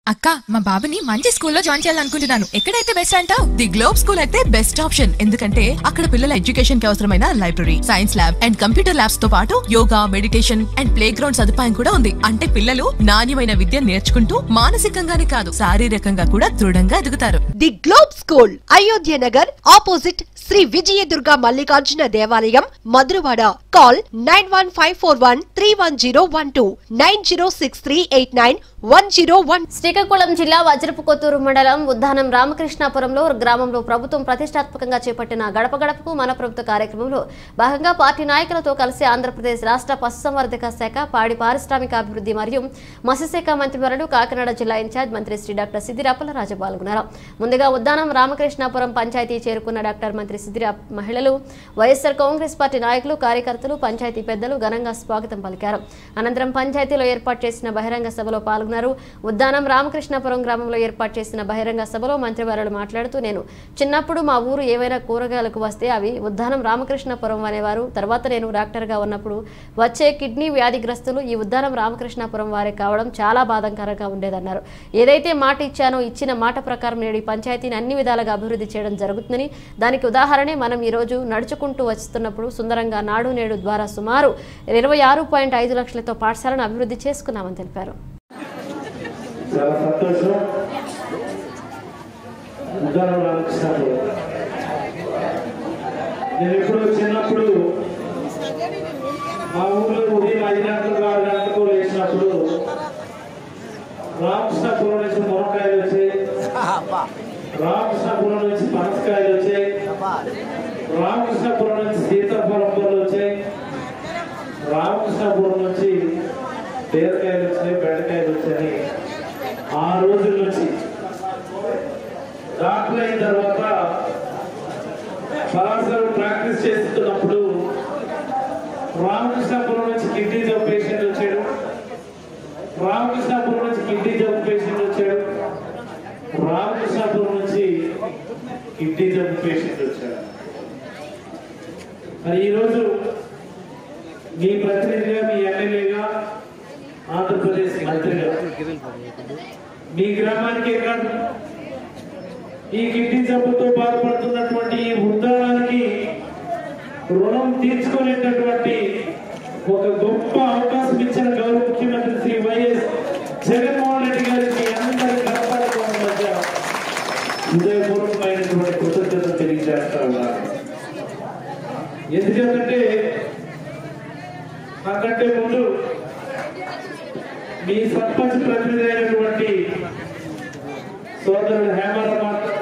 అక్క మా బాబుని మంచి స్కూల్లో జాయిన్ చేయాలనుకుంటున్నాను ఎక్కడైతే బెస్ట్ అంటావు ది గ్లోబ్ స్కూల్ అయితే బెస్ట్ ఆప్షన్ ఎందుకంటే అక్కడ పిల్లల ఎడ్యుకేషన్ కి అవసరమైన library science lab and computer labs తో పాటు yoga meditation and playground సదుపాయం కూడా ఉంది అంటే పిల్లలు నాణ్యమైన విద్య నేర్చుకుంటూ మానసికంగానే కాదు శారీరకంగా కూడా దృఢంగా ఎదుగుతారు the Globe School Ayodhya Nagar opposite Shri Vijayadurga Mallikarjuna దేవాలయం Madhurawada call nine one five four one three one zero one two nine zero six three eight nine one zero one Srikakulam జిల్లా వజ్రపు కొత్తూరు మండలం ఉద్దానం రామకృష్ణాపురంలో గ్రామంలో ప్రభుత్వం ప్రతిష్టాత్మకంగా చేపట్టిన గడప గడపకు మన ప్రభుత్వ కార్యక్రమంలో భాగంగా పార్టీ నాయకులతో కలిసి ఆంధ్రప్రదేశ్ రాష్ట్ర పశుసంవర్ధక శాఖ పాడి పారిశ్రామిక అభివృద్ధి మరియు మత్స్యశాఖ మంత్రివర్యులు కాకినాడ జిల్లా ఇన్ఛార్జ్ మంత్రి శ్రీ డాక్టర్ సిద్దిరాపల రాజు పాల్గొన్నారు ముందుగా ఉద్దానం రామకృష్ణాపురం పంచాయతీ చేరుకున్న డాక్టర్ మంత్రి సిద్దిరా మహిళలు వైఎస్ఆర్ కాంగ్రెస్ పార్టీ నాయకులు కార్యకర్తలు పంచాయతీ పెద్దలు ఘనంగా స్వాగతం పలికారు అనంతరం పంచాయతీలో ఏర్పాటు చేసిన బహిరంగ సభలో పాల్గొన్నారు ఉద్దానం రామకృష్ణాపురం గ్రామంలో ఏర్పాటు చేసిన బహిరంగ సభలో మంత్రివర్యులు మాట్లాడుతూ నేను చిన్నప్పుడు మా ఊరు ఏవైనా కూరగాయలకు వస్తే అవి ఉద్దానం రామకృష్ణాపురం అనేవారు తర్వాత నేను డాక్టర్గా ఉన్నప్పుడు వచ్చే కిడ్నీ వ్యాధిగ్రస్తులు ఈ ఉద్దానం రామకృష్ణాపురం వారే కావడం చాలా బాధాకరంగా ఉండేదన్నారు ఏదైతే మాట ఇచ్చానో ఇచ్చిన మాట ప్రకారం నేడు ఈ పంచాయతీని అన్ని విధాలుగా అభివృద్ధి చేయడం జరుగుతుందని దానికి ఉదాహరణే మనం ఈ రోజు నడుచుకుంటూ వస్తున్నప్పుడు సుందరంగా నాడు నేడు ద్వారా సుమారు ఇరవై ఆరు పాయింట్ ఐదు లక్షలతో పాఠశాలను అభివృద్ధి చేసుకున్నామని తెలిపారు చాలా సంతోషం ఉదాహరణ రామకృష్ణాపురం నేను ఎప్పుడో చిన్నప్పుడు మా ఊళ్ళో ఉదయం ఐదు గంటలకు ఆరు గంటలకు లేచినప్పుడు రామకృష్ణాపురం నుంచి మునక్కాయలు వచ్చాయి రామకృష్ణాపురం నుంచి పనసకాయలు వచ్చాయి రామకృష్ణాపురం నుంచి సీతాఫలం పళ్ళు వచ్చాయి రామకృష్ణాపురం నుంచి బీరకాయలు వచ్చాయి బెండకాయలు వచ్చాయి ఆ రోజుల నుంచి డాక్టర్ అయిన తర్వాత పలాసలు ప్రాక్టీస్ చేస్తున్నప్పుడు రామకృష్ణాపురం నుంచి కిడ్నీ జబ్బు పేషెంట్ వచ్చాడు రామకృష్ణాపురం నుంచి కిడ్నీ జబ్బు పేషెంట్ వచ్చాడు రామకృష్ణాపురం నుంచి కిడ్నీ జబ్బు పేషెంట్ వచ్చాడు మరి ఈరోజు మీ ప్రతినిధిగా మీ ఎమ్మెల్యేగా ఆంధ్రప్రదేశ్ మంత్రిగా మీ గ్రామానికే కాదు ఈ కిడ్నీ జబ్బుతో బాధపడుతున్నటువంటి ఈ వృద్ధానికి రుణం తీర్చుకునేటటువంటి ఒక గొప్ప అవకాశం ఇచ్చిన గౌరవ ముఖ్యమంత్రి శ్రీ వైఎస్ జగన్మోహన్ రెడ్డి గారికి అందరి కనపడటం మధ్య హృదయపూర్వకమైనటువంటి కృతజ్ఞతలు తెలియజేస్తా ఉన్నారు ఎందుకంటే నాకంటే ముందు మీ సర్పంచ్ ప్రతినిధి అయినటువంటి సోదరుడు హేమరావు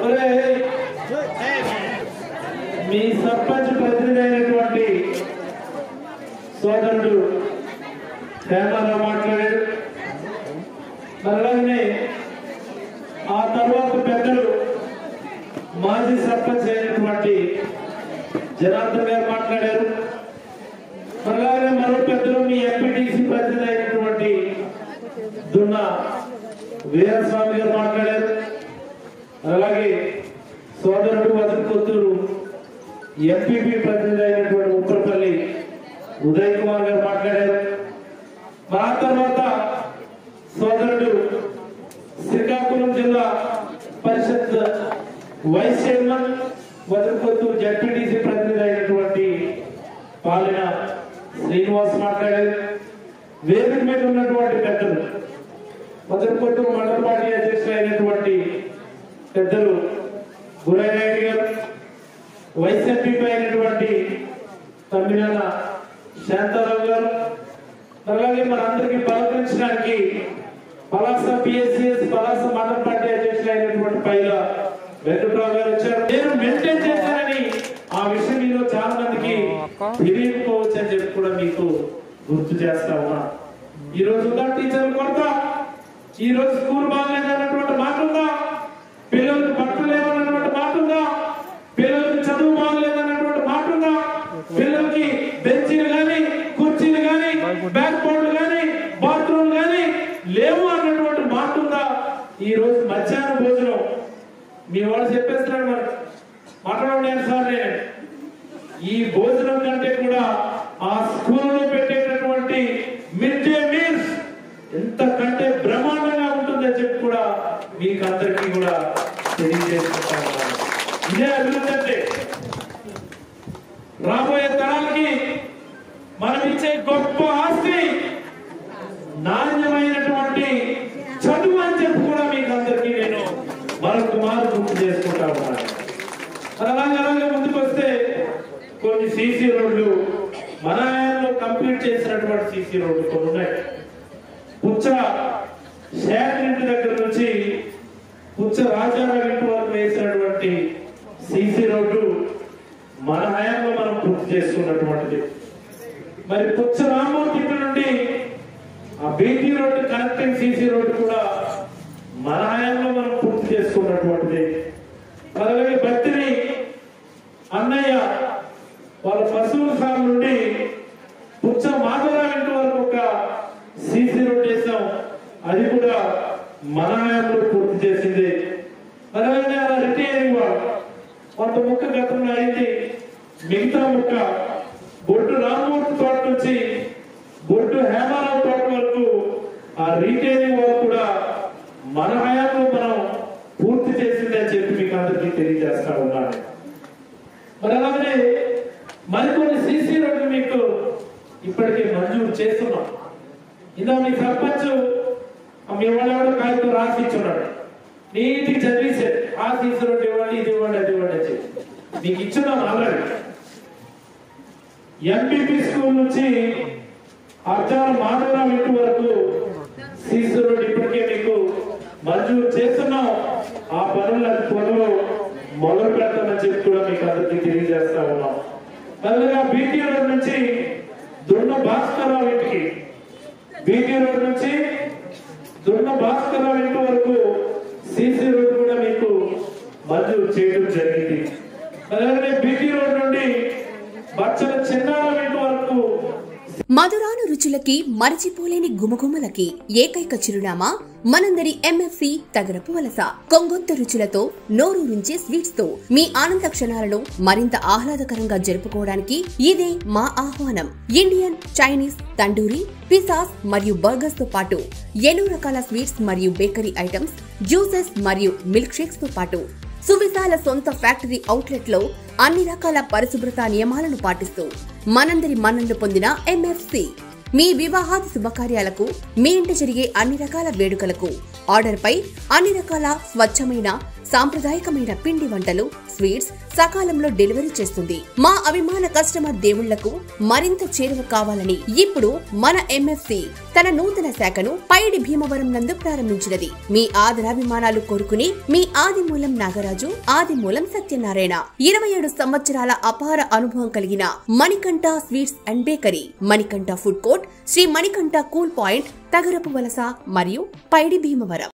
మీ సర్పంచ్ ప్రతినిధి అయినటువంటి సోదరుడు హేమరావు మాట్లాడాడు అలాగనే ఆ తర్వాత పెద్దలు మాజీ సర్పంచ్ అయినటువంటి జనార్దన్ గారు మాట్లాడారు అలాగే మరో పెద్దలు మీ ఎంపీటీసీ ప్రతినిధి అయినటువంటి దున్న వీరస్వామి గారు మాట్లాడారు అలాగే సోదరుడు వదలకొత్తూరు ఎంపీపీ ప్రతినిధి అయినటువంటి ఉప్పరపల్లి ఉదయ్ కుమార్ గారు మాట్లాడారు ఆ తర్వాత సోదరుడు శ్రీకాకుళం జిల్లా పరిషత్ వైస్ చైర్మన్ వదలకొత్తూరు జడ్పీటీసీ ప్రతినిధి అయినటువంటి పాలన శ్రీనివాస్ మాట్లాడారు వేదిక మీద ఉన్నటువంటి పెద్దలు వదలకొత్తూరు మండల పార్టీ అధ్యక్షులు అయినటువంటి పెద్దలు గురయ్య గారు వైసీపీ అయినటువంటి తమ్మినాల శాంతారావు గారు అలాగే మనందరికీ పలకరించడానికి పలాస పిఎస్సిఎస్ పలాస మండల పార్టీ అధ్యక్షులు అయినటువంటి పైల వెంకట్రావు గారు వచ్చారు నేను మెయింటైన్ చేశానని ఆ విషయం మీలో చాలా మందికి తెలియకపోవచ్చు అని చెప్పి కూడా మీకు గుర్తు చేస్తా ఉన్నా ఈ రోజు ఉన్న టీచర్లు కొరత ఈ రోజు స్కూల్ బాగలేదు అన్నటువంటి మాట ఉందా పిల్లలకు బట్టలు లేవన్నటువంటి మాట ఉందా పిల్లలకు చదువు బాగలేదు అన్నటువంటి మాట ఉందా పిల్లలకి బెంచీలు గాని కుర్చీలు గాని బ్యాక్ బోర్డులు గాని బాత్రూమ్ గాని లేవు అన్నటువంటి మాట ఉందా ఈ రోజు మధ్యాహ్న భోజనం మీ వాళ్ళు చెప్పేస్తున్నాడు మరి మాట్లాడండి సార్ నేను ఈ భోజనం కంటే కూడా ఆ స్కూల్లో పెట్టేటటువంటి మిడ్ డే మీల్స్ ఎంతకంటే బ్రహ్మాండంగా ఉంటుంది ఉంటుందని చెప్పి కూడా మీకు అందరికీ కూడా తెలియజేసుకుంటా ఉన్నాను ఇదే అభివృద్ధి అంటే రాబోయే తరాలకి మనం ఇచ్చే గొప్ప ఆస్తి నాణ్యమైనటువంటి చదువు అని చెప్పి కూడా మీకు అందరికీ నేను మరొక మారు గుర్తు చేసుకుంటా ఉన్నాను మరి అలాగే అలాగే ముందుకు వస్తే కొన్ని సీసీ రోడ్లు మన ఆయనలో కంప్లీట్ చేసినటువంటి సీసీ రోడ్లు కొన్ని ఉన్నాయి పుచ్చ శేఖర్ ఇంటి దగ్గర నుంచి పుచ్చ రాజారావు ఇంటి వరకు వేసినటువంటి సీసీ రోడ్డు మన హయాంలో మనం పూర్తి చేసుకున్నటువంటిది మరి పుచ్చ రామూర్తి ఇంటి నుండి ఆ BT road connecting CC road కూడా మన హయాంలో మనం పూర్తి చేసుకున్నటువంటిది మరి అలాగే బత్తిని అన్నయ్య వాళ్ళ పశువుల ఫామ్ నుండి పుచ్చ మాధవరావు ఇంటి వరకు ఒక సీసీ రోడ్ వేసాం అది కూడా మన హయాంలో పూర్తి చేసింది మరి అలాగే అలా రిటైరింగ్ వాళ్ళు కొంత ముక్క గతంలో అయింది మిగతా ముక్క బొడ్డు రామమూర్తి తోట నుంచి బొడ్డు హేమారావు తోట వరకు ఆ రీటైలింగ్ వర్క్ కూడా మన హయాంలో మనం పూర్తి చేసింది అని చెప్పి మీకు అందరికీ తెలియజేస్తా ఉన్నాను మరి అలాగే మరికొన్ని సీసీ రోడ్లు మీకు ఇప్పటికే మంజూరు చేస్తున్నాం ఇందా మీ సర్పంచ్ మీ వాళ్ళెవడో కాగితం రాసి ఇచ్చున్నాడు నీటికి చదివేసాడు ఆ సీసీ రోడ్డు ఇవ్వండి ఇది ఇవ్వండి అది ఇవ్వండి అని చెప్పి మీకు ఇచ్చున్నాం ఆల్రెడీ ఎంపీపీ స్కూల్ నుంచి అర్జాల మాధవరావు ఇంటి వరకు సీసీ రోడ్ ఇప్పటికే మీకు మంజూరు చేస్తున్నాం ఆ పనులు అది త్వరలో మొదలు పెడతామని చెప్పి కూడా మీకు అందరికీ తెలియజేస్తా ఉన్నాం అలాగే బీటీ రోడ్ నుంచి దున్న భాస్కరరావు ఇంటికి బీటీ రోడ్ నుంచి దున్న భాస్కరరావు ఇంటి వరకు సీసీ రోడ్ కూడా మీకు మంజూరు చేయడం జరిగింది అలాగే బీటీ రోడ్ నుండి బచ్చల చిన్నారావు ఇంటి వరకు మధురాను రుచులకి మరచిపోలేని గుమగుమలకి ఏకైక చిరునామా మనందరి ఎంఎఫ్సి తగరపు వలస కొంగొత్త రుచులతో నోరూరించే స్వీట్స్ తో మీ ఆనంద క్షణాలను మరింత ఆహ్లాదకరంగా జరుపుకోవడానికి ఇదే మా ఆహ్వానం ఇండియన్ చైనీస్ తండూరి పిసాస్ మరియు బర్గర్స్ తో పాటు ఎన్నో రకాల స్వీట్స్ మరియు బేకరీ ఐటమ్స్ జ్యూసెస్ మరియు మిల్క్ షేక్స్ తో పాటు సువిశాల సొంత ఫ్యాక్టరీ అవుట్లెట్ లో అన్ని రకాల పరిశుభ్రత నియమాలను పాటిస్తూ మనందరి మన్ననలు పొందిన ఎంఎఫ్సి మీ వివాహాది శుభకార్యాలకు మీ ఇంట జరిగే అన్ని రకాల వేడుకలకు ఆర్డర్ పై అన్ని రకాల స్వచ్ఛమైన సాంప్రదాయకమైన పిండి వంటలు స్వీట్స్ సకాలంలో డెలివరీ చేస్తుంది మా అభిమాన కస్టమర్ దేవుళ్లకు మరింత చేరువ కావాలని ఇప్పుడు మన ఎంఎఫ్సి తన నూతన శాఖను పైడి భీమవరం నందు ప్రారంభించినది మీ ఆదరాభిమానాలు కోరుకుని మీ ఆదిమూలం నాగరాజు ఆదిమూలం సత్యనారాయణ ఇరవై ఏడు సంవత్సరాల అపార అనుభవం కలిగిన Manikanta sweets and bakery Manikanta food court Shri Manikanta cool point Tagarapu Valasa మరియు పైడి భీమవరం